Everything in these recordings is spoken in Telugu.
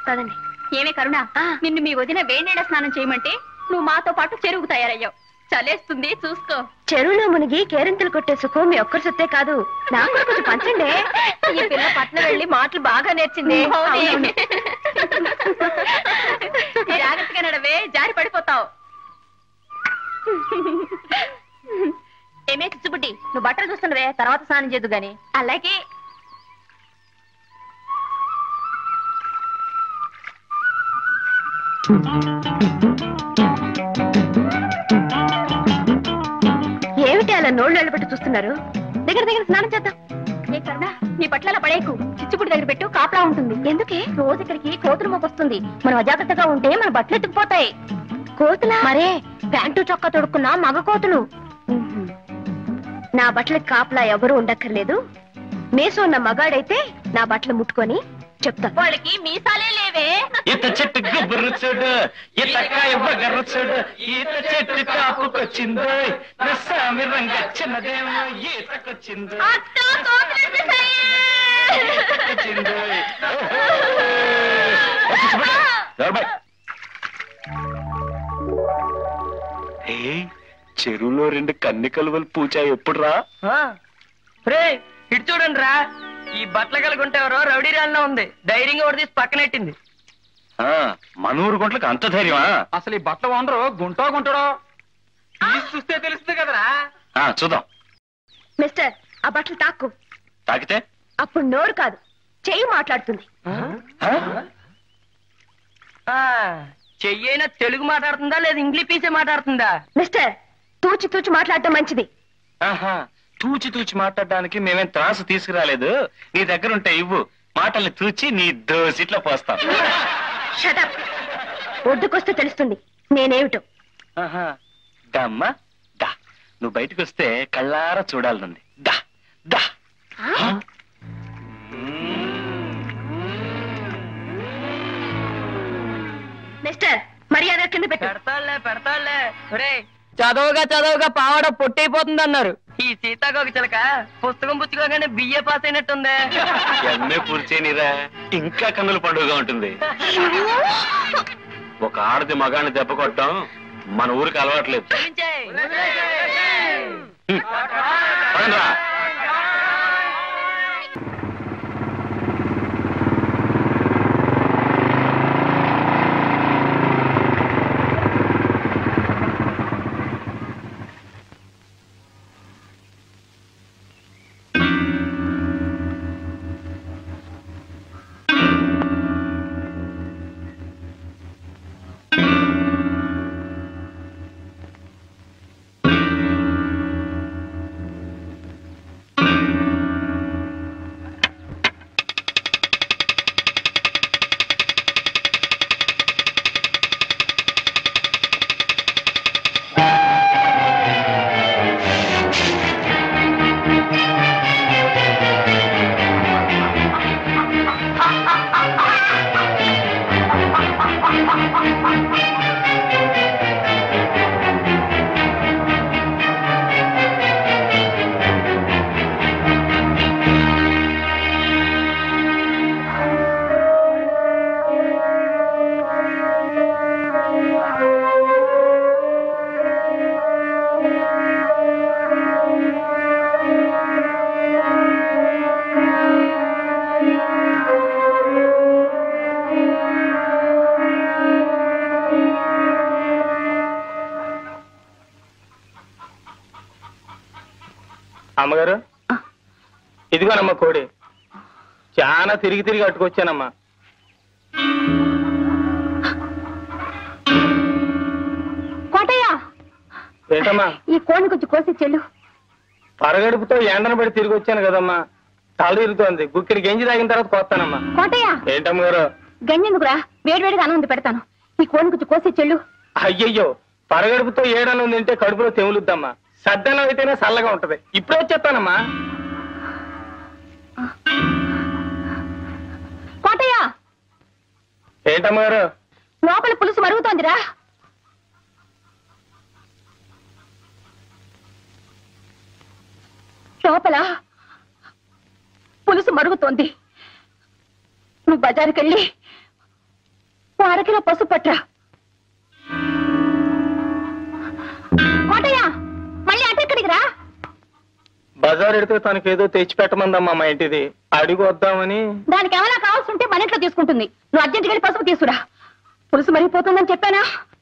పదండి ఏమే కరుణ నిన్ను మీ వదిన వేణీళ్ళ స్నానం చేయమంటే నువ్వు మాతో పాటు చెరువుకు తయారయ్యావు చలేస్తుంది చూసుకో చెరువులో మునిగి కేరింతలు కొట్టే సుఖం మీ ఒక్కరి సొత్తే కాదు నాకు కూడా కొంచెం పంచండి ఈ పిల్ల పట్నం వెళ్ళి మాటలు బాగా నేర్చింది అవునవును. జాగ్రత్తగా నడవే జారి పడిపోతావు ఏమే చిచ్చుబుడ్డి నువ్వు బట్టలు చూస్తున్నవే తర్వాత స్నానం చేద్దు గాని అలాగే ఏమిటి అలా నోళ్ళు వెళ్ళబెట్టి చూస్తున్నారు దగ్గర దగ్గర స్నానం చేద్దాం ఏ కరుణ నీ పట్ల పడేకు చిచ్చుపుడి దగ్గర పెట్టు కాపలా ఉంటుంది ఎందుకే రోజు ఇక్కడికి కోతులు మోపొస్తుంది మనం అజాగ్రత్తగా ఉంటే మన బట్టలు ఎత్తుకుపోతాయి కోతులా మరే ప్యాంటు చొక్కా తొడుక్కున్న మగ కోతులు ఉహుం. నా బట్టలకి కాపలా ఎవరు ఉండక్కర్లేదు మేసు ఉన్న మగాడైతే నా బట్టలు ముట్టుకొని చెప్తా వాళ్ళకి మీసాలే లేవే ఈత చెట్టు గుబ్బురు చూడు ఈత కాయ బగరు చూడు ఈత చెట్టు కాపుకొచ్చిందో నస్సామి రంగ చిన్నదేమో ఈతకొచ్చిందో అత్త, కోతులు వచ్చేసాయి. ఈతకొచ్చిందో. దొరబాయ్. ఏయ్, చెరువులో రెండు కన్ని కలువలు పూచ ఎప్పుడు రా రే ఇటు చూడండి రా ఈ బట్టల కలుగుంటే ఎవరో రౌడీ రాల్లో ఉంది ధైర్యంగా ఒకటి తీసి పక్కనెట్టింది ఆ, మన ఊరు గుంట్లకు అంత ధైర్యమా అసలు ఈ బట్టలు వండరు గుంటో గుంటడో తీసి చూస్తే తెలుస్తుంది కదరా ఆ, చూద్దాం మిస్టర్ ఆ బట్టలు తాక్కు తాకితే అప్పుడు నోరు కాదు చెయ్యి మాట్లాడుతుంది ఆ? ఆ చెయ్యైనా తెలుగు మాట్లాడుతుందా లేదా ఇంగ్లీష్ పీసే మాట్లాడుతుందా మిస్టర్ తూచి తూచి మాట్లాడటం మంచిది ఆహా తూచి తూచి మాట్లాడడానికి మేమేం త్రాసు తీసుకురాలేదు నీ దగ్గర ఉంటే ఇవ్వు మాటల్ని తూచి నీ దోసిట్లో పోస్తాం షటప్ ఒడ్డుకొస్తే తెలుస్తుంది నేనేమిటో ఆహా దమ్మా దా నువ్వు బయటకు వస్తే కళ్ళారా చూడాలనుంది దా దా మిస్టర్ మర్యాద కింద పెట్టు పెడతాళ్లే పెడతాళ్లే రే చదవగా చదవగా పావడ పొట్టైపోతుంది అన్నారు ఈ సీతాకోక చిలక పుస్తకం పుచ్చుకోగానే బిఏ పాస్ అయినట్టుంది ఎమ్మె పూర్చేనిరా ఇంకా కన్నుల పండుగ ఉంటుంది ఒక ఆడది మగాన్ని దెబ్బ కొట్టడం మన ఊరికి అలవాట్లేదు చూపించేయ్. హ్మ్. పదండ్రా. అమ్మగారు ఇదిగోనమ్మా కోడి చాలా తిరిగి తిరిగి అట్టుకొచ్చానమ్మా కోటయ్య ఏంటమ్మా ఈ కోడిని కొంచెం కోసి చెల్లు పరగడుపుతో ఎండను పడి తిరిగి వచ్చాను కదమ్మా తల ఇరుగుతోంది గుక్కిడి గెంజి తాగిన తర్వాత కోస్తానమ్మా కోటయ్య ఏంటమ్మగారు గంజెందుకురా వేడివేడిగా అన్నం ఉంది పెడతాను ఈ కోడిని కొంచెం కోసి చెల్లు అయ్యయ్యో పరగడుపుతో ఏడను తింటే కడుపులో తెములుద్దమ్మా సద్దనం అయితేనే చల్లగా ఉంటది ఇప్పుడే వచ్చేస్తానమ్మా కోటయ్య ఏంటమ్మగారు లోపల పులుసు మరుగుతోందిరా లోపల పులుసు మరుగుతోంది నువ్వు బజారుకెళ్ళి ఓ అరకిలో పసుపు పట్రా కోటయ్య మళ్ళీ అంటే ఇక్కడికి రా బజార్ ఎడితే తనకేదో తెచ్చి పెట్టమందమ్మా మా ఇంటిది అడిగి వద్దామని దానికి ఏమైనా కావాల్సి ఉంటే మన ఇంట్లో తీసుకుంటుంది నువ్వు అర్జెంట్ వెళ్ళి పసుపు తీసుకురా పులుసు మరిగిపోతుందని చెప్పానా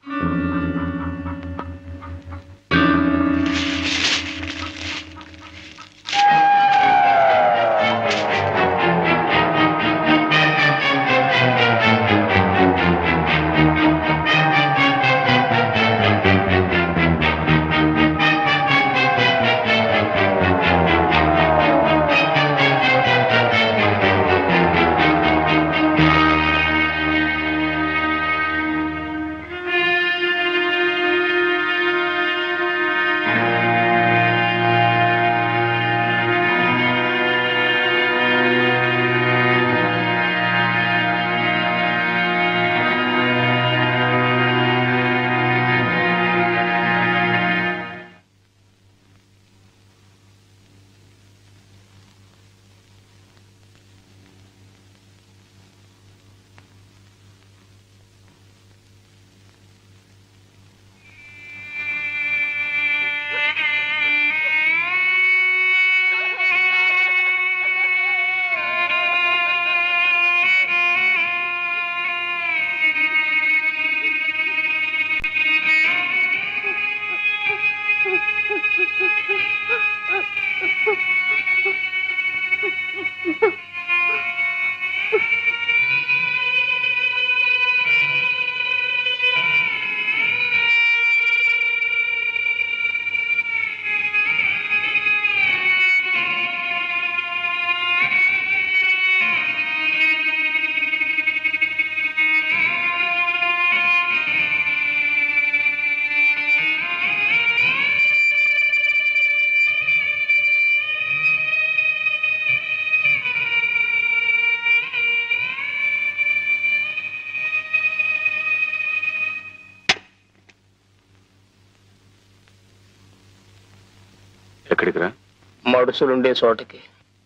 ఎక్కడికి రా మడుసులుండే చోటకి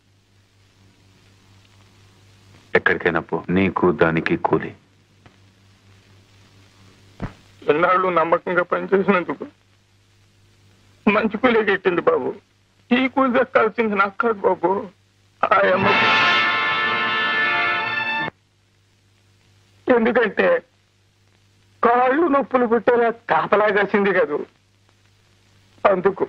ఎక్కడికైనా పో నీకు దానికి కూలి ఎన్నాళ్ళు నమ్మకంగా పనిచేసినందుకు మంచి కూలే గిట్టింది బాబు ఈ కూలి దక్కాల్సింది నాకు కాదు బాబు ఆయమ్మ ఎందుకంటే కాళ్ళు నొప్పులు పుట్టేలా కాపలా కాసింది కదూ అందుకు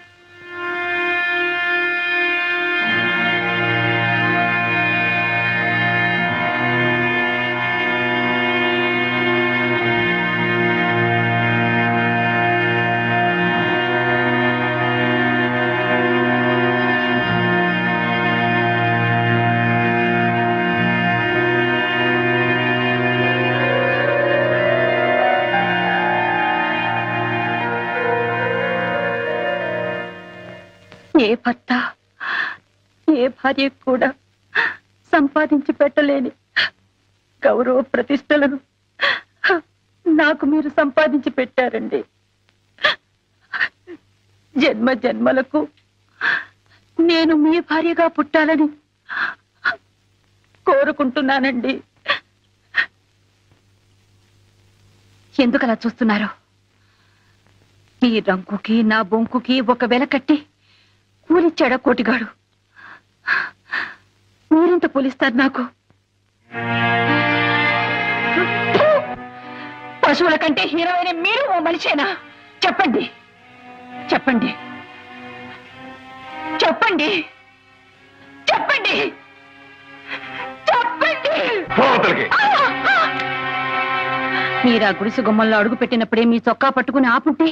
ఏ భర్త ఏ భార్య కూడా సంపాదించి పెట్టలేని గౌరవ ప్రతిష్టలను నాకు మీరు సంపాదించి పెట్టారండి జన్మ జన్మలకు నేను మీ భార్యగా పుట్టాలని కోరుకుంటున్నానండి ఎందుకు అలా చూస్తున్నారు ఈ రంకుకి నా బొంకుకి ఒక వెల కట్టి కూలిచ్చాడా కోటిగాడు మీరెంత కూలిస్తారు నాకు పశువుల కంటే హీరోయిన మీరు ఓ మనిషేనా చెప్పండి చెప్పండి చెప్పండి చెప్పండి చెప్పండి పోవతలకి మీరు ఆ గుడిసె గుమ్మంలో అడుగు పెట్టినప్పుడే మీ చొక్కా పట్టుకుని ఆపుంటే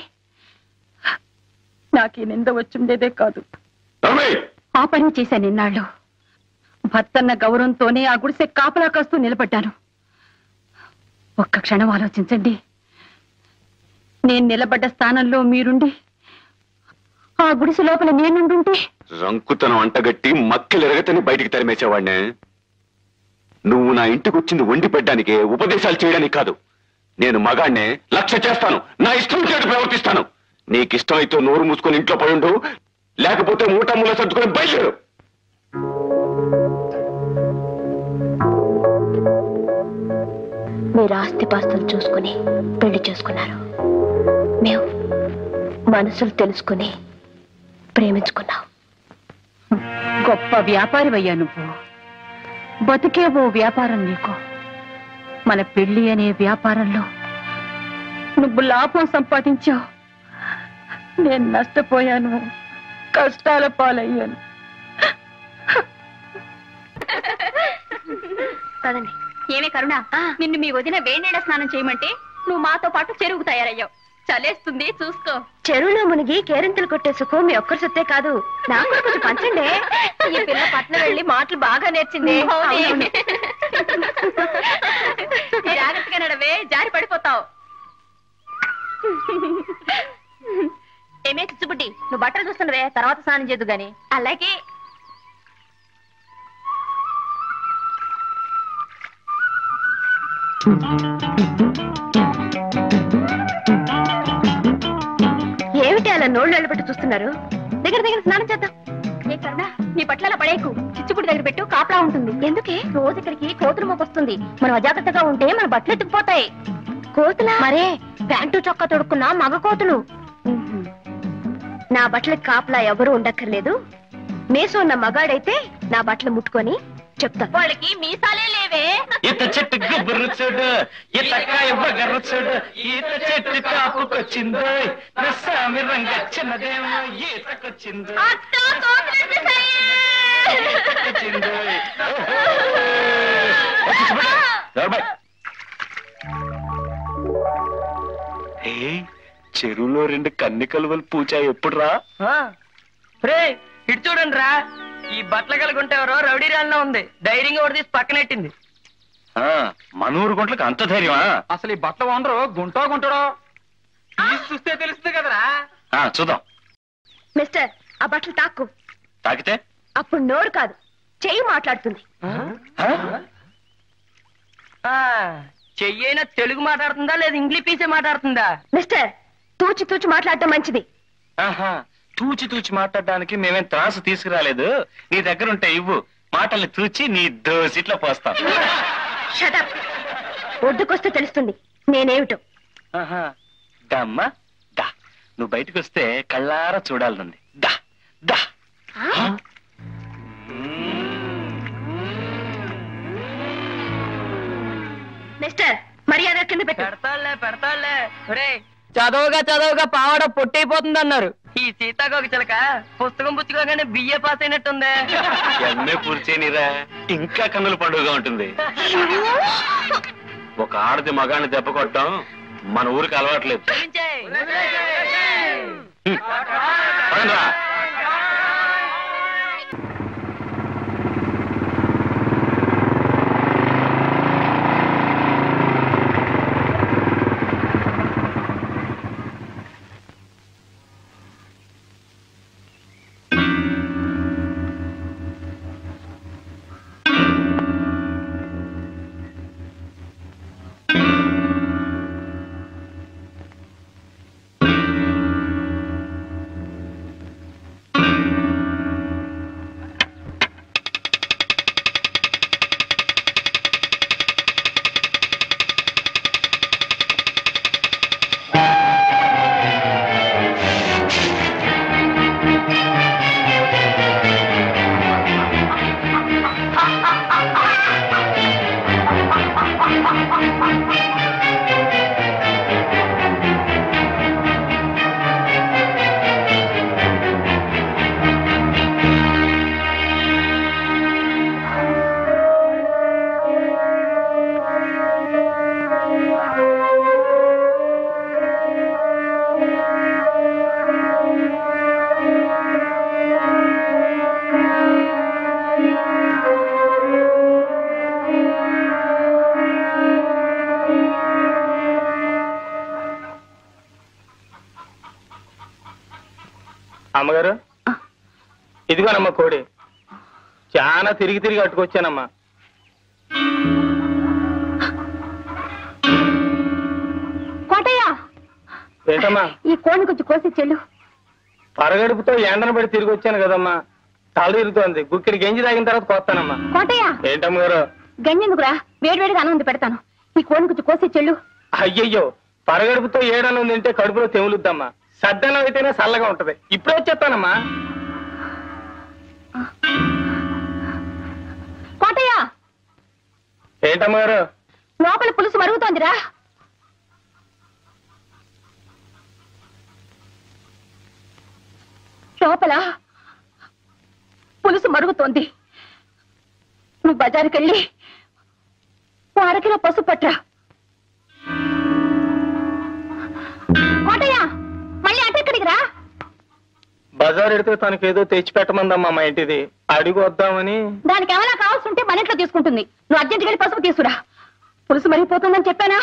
నాకు ఈ నింద వచ్చుండేదే కాదు ఆ పని చేశాను ఇన్నాళ్ళు భర్తన్న గౌరవంతోనే ఆ గుడిసె కాపలా కాస్తూ నిలబడ్డాను ఒక్క క్షణం ఆలోచించండి నేను నిలబడ్డ స్థానంలో మీరుండి ఆ గుడిసె లోపల నేనుండుంటే రంకుతనం అంటగట్టి మక్కలెరగతని బయటికి తరిమేసేవాడినే నువ్వు నా ఇంటికి వచ్చింది వండి పెట్టడానికే ఉపదేశాలు చేయడానికి కాదు నేను మగాణ్ణే లక్ష్య చేస్తాను నా ఇష్టం చేటు ప్రవర్తిస్తాను నీకిష్టమైతే నోరు మూసుకొని ఇంట్లో పడుండు లేకపోతే మూట మూల సర్దుకొని బయలుదేరు మీరు ఆస్తిపాస్తులు చూసుకుని పెళ్లి చేసుకున్నారు మేము మనసులు తెలుసుకుని ప్రేమించుకున్నాం గొప్ప వ్యాపారివయ్యా నువ్వు బతికే ఓ వ్యాపారం నీకు మన పెళ్లి అనే వ్యాపారంలో నువ్వు లాభం సంపాదించావు నేను నష్టపోయాను కష్టాల పాలయ్యాను కదండి ఏమే కరుణ నిన్ను మీ వదిన వేణేడ స్నానం చేయమంటే నువ్వు మాతో పాటు చెరువుకు తయారయ్యావు చలేస్తుంది చూసుకో చెరువులో మునిగి కేరింతలు కొట్టే సుఖం మీ ఒక్కరి సొత్తే కాదు నాకు కూడా కొంచెం పంచండి ఈ పిల్ల పట్నం వెళ్ళి మాటలు బాగా నేర్చింది అవును. జాగ్రత్తగా నడవే జారి పడిపోతావు ఏమే చిచ్చుబుడ్డి నువ్వు బట్టలు చూస్తున్నవే తర్వాత స్నానం చేద్దు గాని అలాగే ఏమిటి అలా నోళ్ళు వెళ్ళబెట్టి చూస్తున్నారు దగ్గర దగ్గర స్నానం చేద్దాం ఏ కరుణ నీ బట్టల పడేకు చిచ్చుబుడి దగ్గర పెట్టు కాపలా ఉంటుంది ఎందుకే రోజు ఇక్కడికి కోతులు మోకొస్తుంది మనం అజాగ్రత్తగా ఉంటే మన బట్టలు ఎత్తుకుపోతాయి కోతులా మరే ప్యాంటు చొక్కా తొడుక్కున్న మగ కోతులు నా బట్టలకు కాపలా ఎవరు ఉండక్కర్లేదు మేసం ఉన్న మగాడైతే నా బట్టలు ముట్టుకొని చెప్తా వాళ్ళకి మీసాలే లేవే ఈత చెట్టు గుబ్బురు చూడు ఈతకాయ బగర్ర చూడు ఈత చెట్టు కాపుకొచ్చిందో నా సామి రంగ చిన్నదేమో ఈతకొచ్చిందో ఈతకొచ్చిందో చెరువులో రెండు కన్ని కలువలు పూచా ఎప్పుడు రా రే ఇటు చూడండి రా ఈ బట్టలు కలుగుంటే ఎవరో రౌడీ రాళ్ళలో ఉంది ధైర్యంగా ఒకటి తీసి పక్కనెట్టింది మన ఊరు గుంట్లకు అంత ధైర్యమా అసలు ఈ బట్టలు ఓనరు గుంటో గుంటడో తీసి చూస్తే తెలుస్తుంది కదరా ఆ, చూద్దాం మిస్టర్ ఆ బట్టలు తాక్కు తాకితే అప్పుడు నోరు కాదు చెయ్యి మాట్లాడుతుంది ఆ? ఆ, చెయ్యైనా తెలుగు మాట్లాడుతుందా లేదా ఇంగ్లీష్ పీసే మాట్లాడుతుందా మిస్టర్ తూచి తూచి మాట్లాడటం మంచిది ఆహా తూచి తూచి మాట్లాడడానికి మేమేం త్రాసు తీసుకురాలేదు నీ దగ్గర ఉంటే ఇవ్వు మాటల్ని తూచి నీ దోసిట్లో పోస్తాం షటప్ ఒడ్డుకొస్తే తెలుస్తుంది నేనేమిటో ఆహా దమ్మా దా నువ్వు బయటకు వస్తే కళ్ళారా చూడాలనుంది దా దా మిస్టర్ మర్యాద కింద పెట్టు పెడతాళ్లే పెడతాళ్లే రే చదవగా చదవగా పావడ పొట్టైపోతుంది అన్నారు ఈ సీతాకోక చిలక పుస్తకం పుచ్చుకోగానే బిఏ పాస్ అయినట్టుంది ఎంఏ పూర్చేనిరా ఇంకా కన్నుల పండుగగా ఉంటుంది ఒక ఆడది మగాన్ని దెబ్బ కొట్టడం మన ఊరికి అలవాట్లేదు చూపించేయ్. హ్మ్. పదండ్రా. అమ్మగారు ఇదిగోనమ్మా కోడి చాలా తిరిగి తిరిగి అట్టుకొచ్చానమ్మా కోటయ్య ఏంటమ్మా ఈ కోడిని కొంచెం కోసి చెల్లు పరగడుపుతో ఎండను పడి తిరిగి వచ్చాను కదమ్మా తల తిరుగుతోంది గుక్కిడి గెంజి తాగిన తర్వాత కొత్తానమ్మా కోటయ్య ఏంటమ్మగారు గంజెందుకురా వేడివేడిగా అన్నం ఉంది పెడతాను ఈ కోడిని కొంచెం కోసి చెల్లు అయ్యయ్యో పరగడుపుతో ఏడను తింటే కడుపులో తెములుద్దమ్మా సద్దనం అయితేనే చల్లగా ఉంటది ఇప్పుడే వచ్చేస్తానమ్మా కోటయ్య ఏంటమ్మా గారు లోపల పులుసు మరుగుతోందిరా లోపల పులుసు మరుగుతోంది నువ్వు బజారుకి వెళ్ళి ఓ అరకిలో పసుపు పట్రా కోటయ్య మళ్ళీ అటెక్కడికి రా బజార్ ఎడితే తనకేదో తెచ్చి పెట్టమందమ్మా మా ఇంటిది అడిగి వద్దామని దానికి ఏమైనా కావాల్సి ఉంటే మన ఇంట్లో తీసుకుంటుంది నువ్వు అర్జెంట్కి వెళ్ళి పసుపు తీసుకురా పులుసు మరిగిపోతుందని చెప్పానా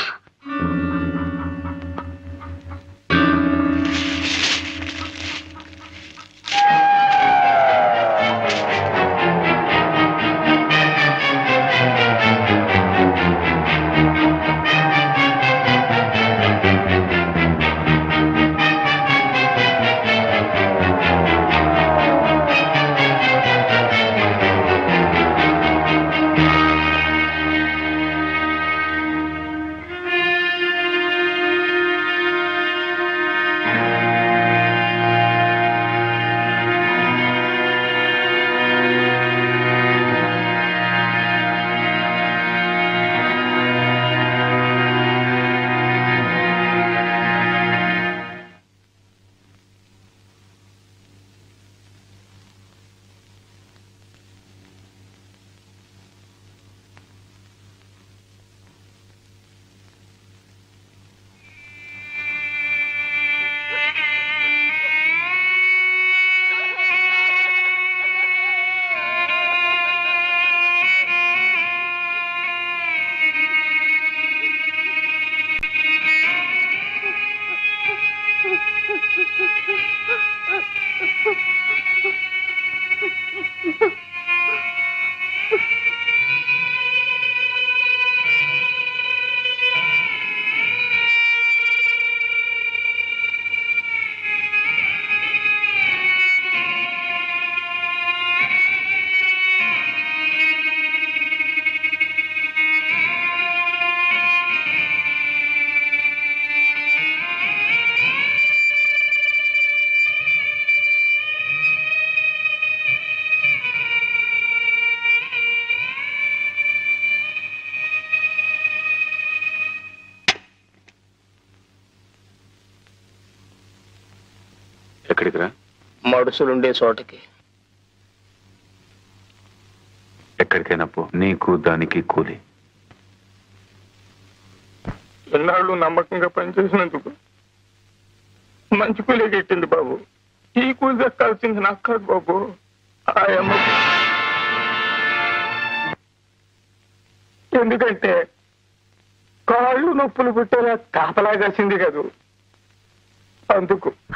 ఎక్కడికి రా మడుసులుండే చోటకి ఎక్కడికైనా పో నీకు దానికి కూలి ఎన్నాళ్ళు నమ్మకంగా పనిచేసినందుకు మంచి కూలే గిట్టింది బాబు ఈ కూలి దక్కాల్సింది నాకు కాదు బాబు ఆ అమ్మ ఎందుకంటే కాళ్ళు నొప్పులు పుట్టేలా కాపలా కాసింది కదూ అందుకు